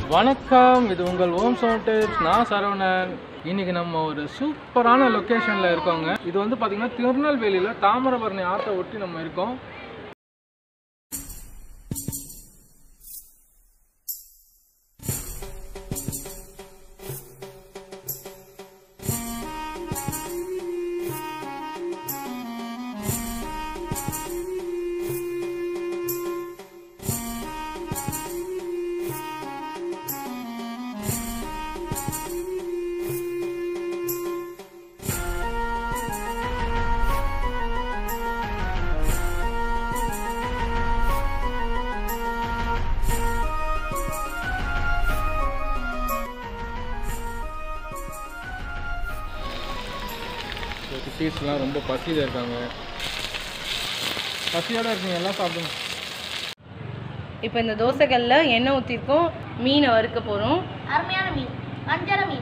வணக்கம் இது உங்கள் ஓம் சவுண்ட் டிப்ஸ் நான் சரவணன் இன்னைக்கு நம்ம ஒரு சூப்பரான லொக்கேஷனில் இருக்கோங்க இது வந்து பார்த்திங்கன்னா திருநெல்வேலியில் தாமிரபரணி ஆற்றை ஒட்டி நம்ம இருக்கோம் குட்டீஸ்லாம் ரொம்ப பசியில் இருக்காங்க பசியோடு இருக்கீங்க எல்லாம் சாப்பிடுங்க இப்போ இந்த தோசைகளில் எண்ணெய் ஊற்றிருக்கோம் மீனை வறுக்க போகிறோம் அருமையான மீன் வஞ்சர மீன்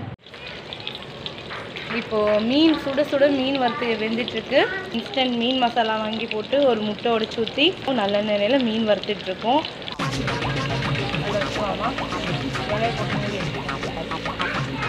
இப்போது மீன் சுட சுட மீன் வறுத்து வெந்துட்டுருக்கு இன்ஸ்டன்ட் மீன் மசாலா வாங்கி போட்டு ஒரு முட்டை உடச்சி ஊற்றி நல்ல நிலையில் மீன் வறுத்துட்ருக்கோம் அதில் வச்சுக்கலாமா இலைய போட்டு மூடி வச்சுக்கலாம்.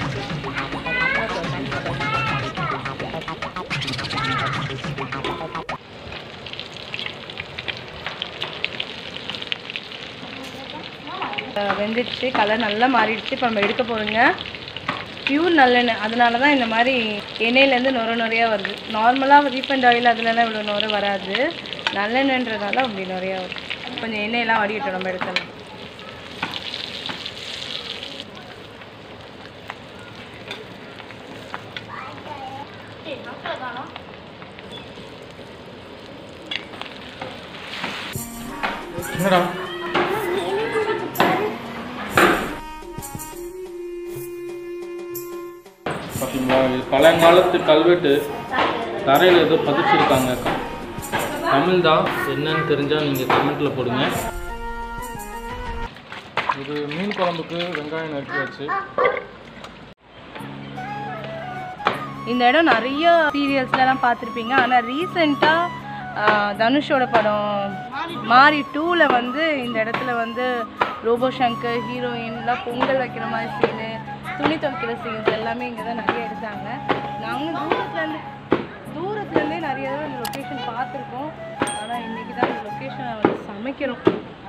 அஹ் வெந்துடுச்சு கலர் நல்லா மாறிடுச்சு இப்போ நம்ம எடுக்க போகிறோங்க பியூர் நல்லெண்ணெய் அதனால தான் இந்த மாதிரி எண்ணெயிலேருந்து நுர நுறையா வருது நார்மலாக ரீஃபண்ட் ஆயில் அதுலலாம் இவ்வளோ நுர வராது நல்லெண்ணெய்ன்றதால அப்படி நுறையா வருது கொஞ்சம் எண்ணெயெல்லாம் வடிகட்டும் நம்ம எடுக்கலாம் என்னடா பார்த்தீங்களா இது பழங்காலத்து கல்வெட்டு தரையில் ஏதோ பதிச்சிருக்காங்க தமிழ் தான் என்னன்னு தெரிஞ்சால் நீங்கள் கமெண்ட்டில் போடுங்க இது மீன் குழம்புக்கு வெங்காயம் நறுக்கி வச்சு இந்த இடம் நிறைய சீரியல்ஸ்லலாம் பார்த்துருப்பீங்க ஆனால் ரீசெண்டாக தனுஷோட படம் மாரி டூவில் வந்து இந்த இடத்துல வந்து ரோபோ சங்கர் ஹீரோயின்லாம் பொங்கல் வைக்கிற மாதிரி சீனு துணி துவைக்கிற சீன்ஸ் எல்லாமே இங்கே தான் நிறைய எடுத்தாங்க நாங்கள் தூரத்துலேருந்து தூரத்துலேருந்தே நிறைய தடவை இந்த லொக்கேஷன் பார்த்துருக்கோம் ஆனால் இன்றைக்கி தான் இந்த லொக்கேஷனை வந்து சமைக்கிறோம்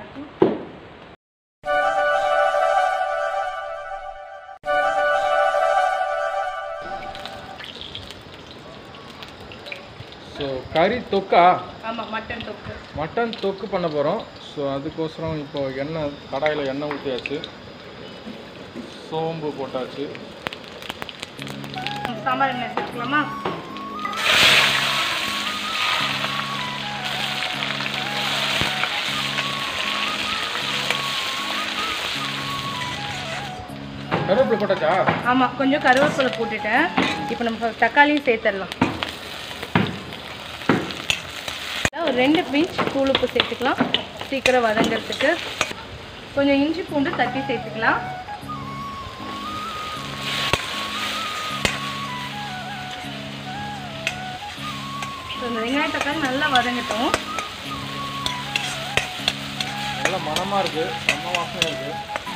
ஸோ கறி தொக்கா ஆமாம் மட்டன் தொக்கு மட்டன் தொக்கு பண்ண போகிறோம் ஸோ அதுக்கோசரம் இப்போ எண்ணெய் கடாயில் எண்ணெய் ஊற்றியாச்சு சோம்பு போட்டாச்சு சாம்பார் எண்ணெய் எடுத்துக்கலாமா கருவேப்பிலை போட்டாச்சா ஆமாம் கொஞ்சம் கருவேப்பிலை போட்டுட்டேன் இப்போ நம்ம தக்காளியும் சேர்த்துடலாம் ஒரு ரெண்டு பிஞ்ச் தூள் உப்பு சேர்த்துக்கலாம் சீக்கிரம் வதங்கிறதுக்கு கொஞ்சம் இஞ்சி பூண்டு தட்டி சேர்த்துக்கலாம் ஸோ இந்த வெங்காய தக்காளி நல்லா வதங்கட்டும் நல்ல மணமாக இருக்குது செம்ம வாசனையாக இருக்குது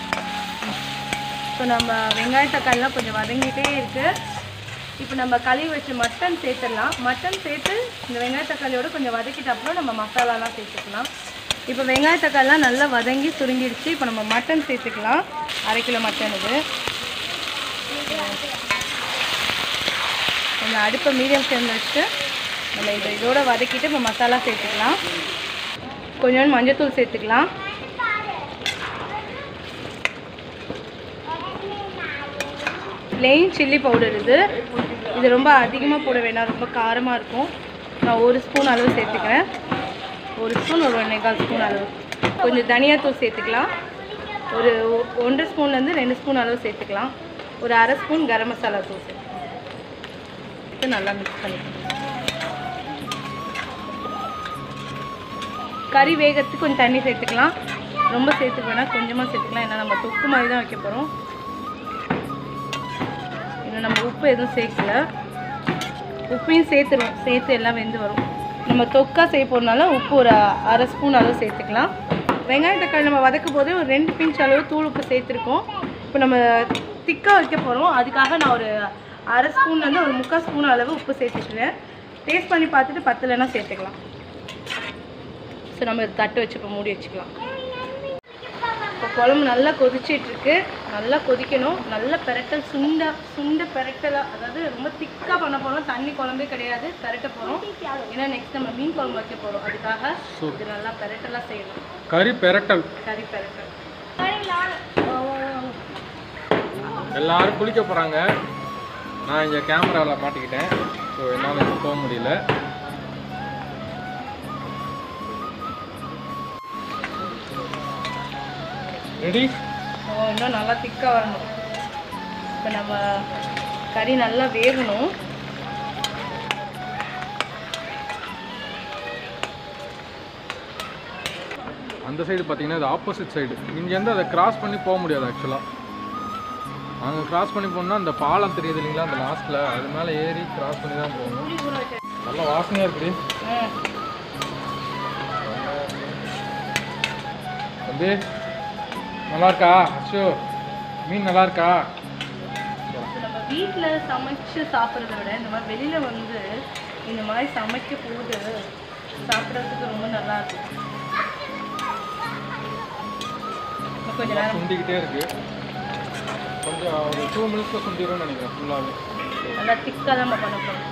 ஸோ நம்ம வெங்காய தக்காளிலாம் கொஞ்சம் வதங்கிட்டே இருக்கு இப்போ நம்ம கழுவி வச்ச மட்டன் சேர்த்துடலாம் மட்டன் சேர்த்து இந்த வெங்காய தக்காளியோட கொஞ்சம் வதக்கிட்ட அப்புறம் நம்ம மசாலாலாம் சேர்த்துக்கலாம் இப்போ வெங்காய தக்காளிலாம் நல்லா வதங்கி சுருங்கிடுச்சு இப்போ நம்ம மட்டன் சேர்த்துக்கலாம் அரை கிலோ மட்டன் இது கொஞ்சம் அடுப்பை மீடியம் ஃப்ளேமில் வச்சுட்டு நம்ம இதை இதோட வதக்கிட்டு இப்போ மசாலா சேர்த்துக்கலாம் கொஞ்சோண்டு மஞ்சத்தூள் சேர்த்துக்கலாம் பிளெயின் சில்லி பவுடர் இது இது ரொம்ப அதிகமாக போட வேண்டாம் ரொம்ப காரமாக இருக்கும் நான் ஒரு ஸ்பூன் அளவு சேர்த்துக்கிறேன் ஒரு ஸ்பூன் ஒரு ஒன்றேகால் ஸ்பூன் அளவு கொஞ்சம் தனியாத்தூள் சேர்த்துக்கலாம் ஒரு ஒ- ஒன்றரை ஸ்பூன்லேருந்து ரெண்டு ஸ்பூன் அளவு சேர்த்துக்கலாம் ஒரு அரை ஸ்பூன் கரம் மசாலா தூள் சேர்த்துக்கலாம் இது நல்லா மிக்ஸ் பண்ணிக்கலாம் கறி வேகத்துக்கு கொஞ்சம் தண்ணி சேர்த்துக்கலாம் ரொம்ப சேர்த்துக்க வேணாம் கொஞ்சமாக சேர்த்துக்கலாம் ஏன்னா நம்ம தொக்கு மாதிரி தான் வைக்க போகிறோம் இன்னும் நம்ம உப்பு எதுவும் சேர்க்கல உப்பையும் சேர்த்துருவோம் சேர்த்து எல்லாம் வெந்து வரும் நம்ம தொக்கா செய்ய போகிறனால உப்பு ஒரு அரை ஸ்பூன் அளவு சேர்த்துக்கலாம் வெங்காயம் தக்காளி நம்ம வதக்கும் போது ஒரு ரெண்டு பிஞ்ச் அளவு தூள் உப்பு சேர்த்துருக்கோம் இப்போ நம்ம திக்காக வைக்க போகிறோம் அதுக்காக நான் ஒரு அரை ஸ்பூன்லேருந்து ஒரு முக்கால் ஸ்பூன் அளவு உப்பு சேர்த்துக்கிறேன் டேஸ்ட் பண்ணி பார்த்துட்டு பத்தலைன்னா சேர்த்துக்கலாம் ஸோ நம்ம இதை தட்டு வச்சு இப்போ மூடி வச்சுக்கலாம் இப்போ குழம்பு நல்லா கொதிச்சிட்டு இருக்கு நல்லா கொதிக்கணும் நல்ல பெரட்டல் சுண்ட சுண்ட பெரட்டலாக அதாவது ரொம்ப திக்காக பண்ண போகிறோம் தண்ணி குழம்பே கிடையாது பெரட்ட போகிறோம் ஏன்னா நெக்ஸ்ட் நம்ம மீன் குழம்பு வைக்க போகிறோம் அதுக்காக இது நல்லா பெரட்டலாக செய்யணும் கறி பெரட்டல் கறி பெரட்டல் எல்லாரும் குளிக்க போகிறாங்க நான் இங்கே கேமராவில் மாட்டிக்கிட்டேன் ஸோ என்னால் இங்கே போக முடியல ரெடி ஓ இன்னும் நல்லா திக்காக வரணும் இப்போ நம்ம கறி நல்லா வேகணும் அந்த சைடு பார்த்தீங்கன்னா இது ஆப்போசிட் சைடு இங்கேருந்து அதை கிராஸ் பண்ணி போக முடியாது ஆக்சுவலாக அங்கே கிராஸ் பண்ணி போகணுன்னா அந்த பாலம் தெரியுது இல்லைங்களா அந்த லாஸ்ட்டில் அது மேலே ஏறி கிராஸ் பண்ணி தான் போகணும் நல்லா வாசனையாக இருக்குது ம் தம்பி நல்லா இருக்கா அச்சோ மீன் நல்லா இருக்கா இப்போ நம்ம வீட்டில் சமைச்சு சாப்பிட்றத விட இந்த மாதிரி வெளியில் வந்து இந்த மாதிரி சமைக்க போது சாப்பிட்றதுக்கு ரொம்ப நல்லா இருக்கும் இன்னும் கொஞ்ச நேரம் சுண்டிக்கிட்டே இருக்கு கொஞ்சம் ஒரு டூ மினிட்ஸில் சுண்டிடும்னு நினைக்கிறேன் ஃபுல்லாகவே நல்லா திக்காக தான் நம்ம பண்ண போகிறோம்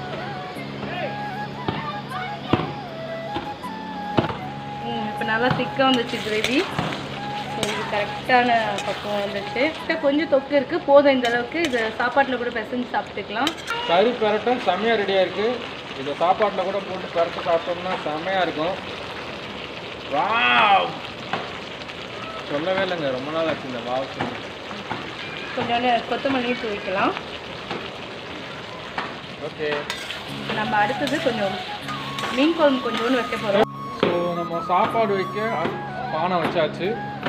இப்போ நல்லா திக்காக வந்துச்சு கிரேவி இது கரெக்டான பக்குவம் வந்துச்சு கிட்ட கொஞ்சம் தொக்கு இருக்குது போதும் இந்த அளவுக்கு இது சாப்பாட்டில் கூட பிசைஞ்சு சாப்பிட்டுக்கலாம் கறி பெரட்டும் செம்மையாக ரெடியாக இருக்குது இதை சாப்பாட்டில் கூட போட்டு பெரட்டு சாப்பிட்டோம்னா செம்மையாக இருக்கும் வாவ் சொல்லவே இல்லைங்க ரொம்ப நாள் ஆச்சு இந்த வாவ் சொல்லி கொஞ்சோண்டு கொத்தமல்லி தூவிக்கலாம் ஓகே நம்ம அடுத்தது கொஞ்சம் மீன் குழம்பு கொஞ்சோண்டு வைக்க போகிறோம் ஸோ நம்ம சாப்பாடு வைக்க அ- பானை வச்சாச்சு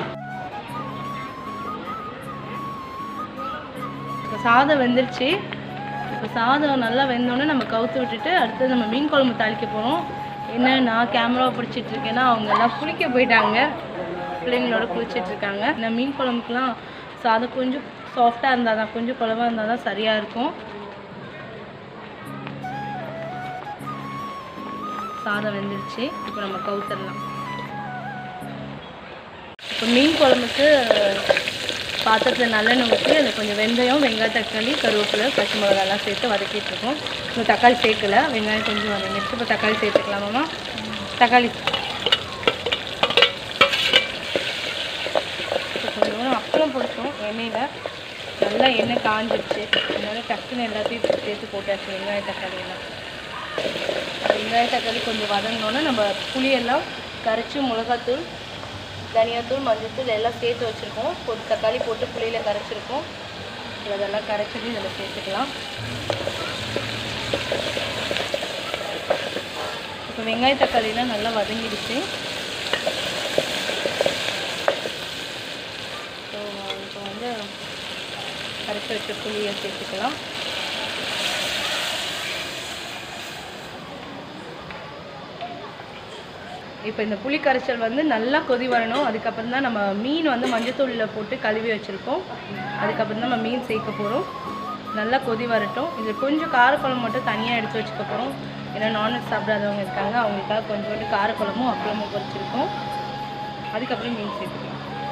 இப்போ சாதம் வெந்துருச்சு இப்போ சாதம் நல்லா வெந்தோடனே நம்ம கவுத்து விட்டுட்டு அடுத்தது நம்ம மீன் குழம்பு தாளிக்க போகிறோம் என்ன நான் கேமரா பிடிச்சிட்டு இருக்கேன்னா அவங்க எல்லாம் குளிக்க போயிட்டாங்க பிள்ளைங்களோட குளிச்சிட்டு இருக்காங்க இந்த மீன் குழம்புக்குலாம் சாதம் கொஞ்சம் சாஃப்டாக இருந்தால் தான் கொஞ்சம் குழம்பா இருந்தால் தான் சரியாக இருக்கும் சாதம் வெந்துருச்சு இப்போ நம்ம கவுத்துடலாம் இப்போ மீன் குழம்புக்கு பாத்திரத்தில் நல்லெண்ணெய் ஊற்றி அதில் கொஞ்சம் வெந்தயம் வெங்காயம் தக்காளி கருவேப்பிலை பச்சை மிளகாலாம் சேர்த்து வதக்கிட்டு இருக்கோம் இன்னும் தக்காளி சேர்க்கல வெங்காயம் கொஞ்சம் வதங்கிடுச்சு இப்போ தக்காளி சேர்த்துக்கலாமாம்மா தக்காளி இப்போ கொஞ்சம் அப்புறம் பொரிச்சோம் எண்ணெயில் நல்லா எண்ணெய் காஞ்சிருச்சு அதனால டக்குன்னு எல்லாத்தையும் சேர்த்து போட்டாச்சு வெங்காய தக்காளி எல்லாம் வெங்காய தக்காளி கொஞ்சம் வதங்கினோன்னே நம்ம புளியெல்லாம் கரைச்சி மிளகாத்தூள் தனியாத்தூள் மஞ்சள்தூள் எல்லாம் சேர்த்து வச்சுருக்கோம் போட்டு தக்காளி போட்டு புளியில் கரைச்சிருக்கோம் இப்போ அதெல்லாம் கரைச்சிட்டு இதில் சேர்த்துக்கலாம் இப்போ வெங்காய தக்காளிலாம் நல்லா வதங்கிடுச்சு ஸோ இப்போ வந்து கரைச்சி வச்ச புளியை சேர்த்துக்கலாம் இப்போ இந்த புளி கரைச்சல் வந்து நல்லா கொதி வரணும் அதுக்கப்புறம் தான் நம்ம மீன் வந்து மஞ்சத்தூளில் போட்டு கழுவி வச்சுருக்கோம் அதுக்கப்புறம் தான் நம்ம மீன் சேர்க்க போகிறோம் நல்லா கொதி வரட்டும் இது கொஞ்சம் காரக்குழம்பு மட்டும் தனியாக எடுத்து வச்சுக்க போகிறோம் ஏன்னா நான்வெஜ் சாப்பிடாதவங்க இருக்காங்க அவங்களுக்காக கொஞ்சோண்டு காரக்குழம்பும் அப்பளமும் பொரிச்சிருக்கோம் அதுக்கப்புறம் மீன் சேர்த்துக்கலாம்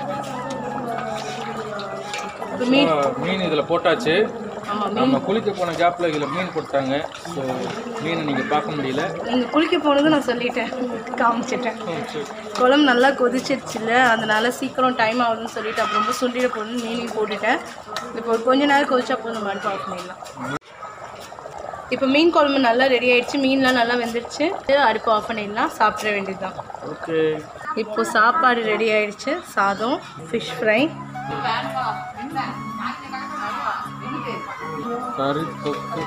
இப்போ மீன் மீன் இதில் போட்டாச்சு ஆமாம் மீன் நம்ம குளிக்க போன கேப்பில் இதில் மீன் போட்டாங்க ஸோ மீனை நீங்கள் பார்க்க முடியல நீங்கள் குளிக்க போனது நான் சொல்லிட்டேன் காமிச்சிட்டேன் ம், சரி. குழம்பு நல்லா கொதிச்சிருச்சுல அதனால சீக்கிரம் டைம் ஆகுதுன்னு சொல்லிட்டு அப்புறம் ரொம்ப சுண்டிட போகணும்னு மீனையும் போட்டுட்டேன் இப்போ ஒரு கொஞ்ச நேரம் கொதிச்சா போதும் நம்ம அடுப்பு ஆஃப் பண்ணிடலாம் இப்போ மீன் குழம்பு நல்லா ரெடி ஆயிடுச்சு மீன்லாம் நல்லா வெந்துருச்சு அடுப்பு ஆஃப் பண்ணிடலாம் சாப்பிட வேண்டியதுதான் ஓகே இப்போ சாப்பாடு ரெடி ஆயிடுச்சு சாதம் ஃபிஷ் ஃப்ரை கறி தொக்கு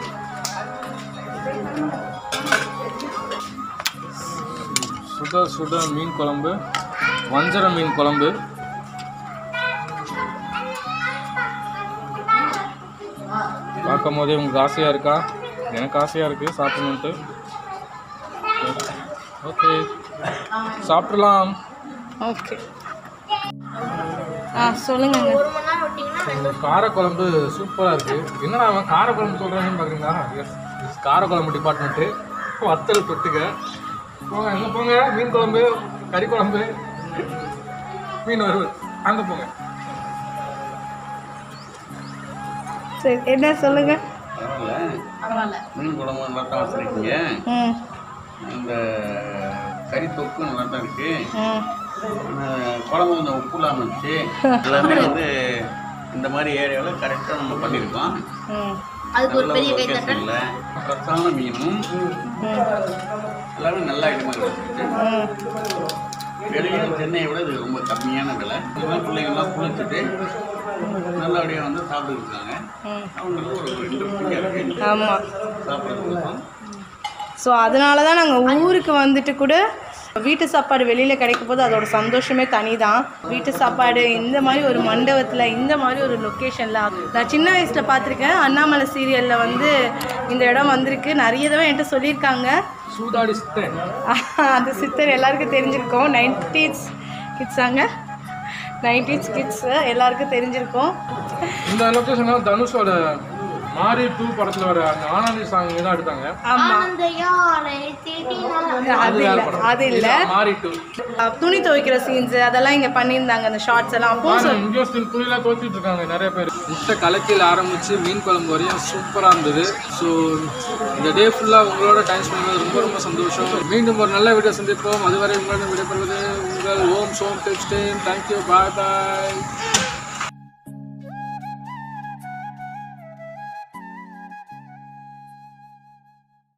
சுட சுட மீன் குழம்பு வஞ்சர மீன் குழம்பு பார்க்கும் போதே உங்களுக்கு ஆசையாக இருக்கா எனக்கு ஆசையாக இருக்குது சாப்பிடணுன்ட்டு ஓகே சாப்பிடலாம் ஓகே ஆ சொல்லுங்கங்க ஒரு மணி நேரம் விட்டீங்கன்னா இந்த காரக்குழம்பு சூப்பராக இருக்குது என்னடா அவன் காரக்குழம்பு சொல்கிறாங்கன்னு பார்க்குறீங்களா எஸ் காரக்குழம்பு டிபார்ட்மெண்ட்டு வத்தல் தொட்டுக்க போங்க எங்கே போங்க மீன் குழம்பு கறி குழம்பு மீன் வறுவல் அங்கே போங்க சரி என்ன சொல்லுங்க பரவாயில்ல மீன் குழம்பு நல்லா தான் வச்சுருக்கீங்க ம் இந்த கறி தொக்கு நல்லா தான் இருக்கு ம் ஆனா, குழம்பு கொஞ்சம் உப்பு இல்லாமல் இருந்துச்சு எல்லாமே வந்து இந்த மாதிரி ஏரியாவில் கரெக்டாக நம்ம பண்ணியிருக்கோம் ம் அதுக்கு ஒரு நல்ல பெரிய கை லொக்கேஷன்ல ஃப்ரெஷ்ஷான மீனும் எல்லாமே நல்ல ஐட்டமாக கிடச்சிருக்கு ம் விலையும் சென்னையை விட இது ரொம்ப கம்மியான விலை இதெல்லாம் பிள்ளைங்கள்லாம் குளிச்சுட்டு நல்லபடியாக வந்து சாப்பிட்டுருக்காங்க ம் அவங்களுக்கு ஒரு இன்ட்ரெஸ்டிங்காக இருக்குது ஆமாம் சாப்பிட்றதுக்கு ஸோ அதனால தான் நாங்கள் ஊருக்கு வந்துட்டு கூட வீட்டு சாப்பாடு வெளியில் கிடைக்கும் போது அதோட சந்தோஷமே தனி தான் வீட்டு சாப்பாடு இந்த மாதிரி ஒரு மண்டபத்தில் இந்த மாதிரி ஒரு லொக்கேஷனில் நான் சின்ன வயசில் பார்த்துருக்கேன் அண்ணாமலை சீரியலில் வந்து இந்த இடம் வந்திருக்கு நிறைய தடவை என்கிட்ட சொல்லியிருக்காங்க சூதாடி சித்தன் அந்த சித்தர் எல்லாருக்கும் தெரிஞ்சிருக்கோம் நைன்டீஸ் கிட்ஸாங்க நைன்டீஸ் கிட்ஸ் எல்லாருக்கும் தெரிஞ்சிருக்கும் இந்த லொக்கேஷன் தனுஷோட மாரி டூ படத்தில் வர அந்த ஆனந்தி சாங் தான் எடுத்தாங்க ஆமாம் ஆனந்த யாரை தேடினார் அது இல்லை அது இல்லை மாரி டூ துணி துவைக்கிற சீன்ஸ் அதெல்லாம் இங்கே பண்ணியிருந்தாங்க அந்த ஷார்ட்ஸ் எல்லாம் அப்போ இங்கேயும் ஸ்டில் துணிலாம் துவச்சிட்டு இருக்காங்க நிறைய பேர் முட்டை கலக்கியில் ஆரம்பிச்சு மீன் குழம்பு வரையும் சூப்பராக இருந்தது ஸோ இந்த டே ஃபுல்லாக உங்களோட டைம் ஸ்பெண்ட் ரொம்ப ரொம்ப சந்தோஷம் மீண்டும் ஒரு நல்ல வீடியோ சந்திப்போம் அதுவரை உங்களிடம் விடைபெறுவது உங்கள் Om Som textile thank you bye பாய்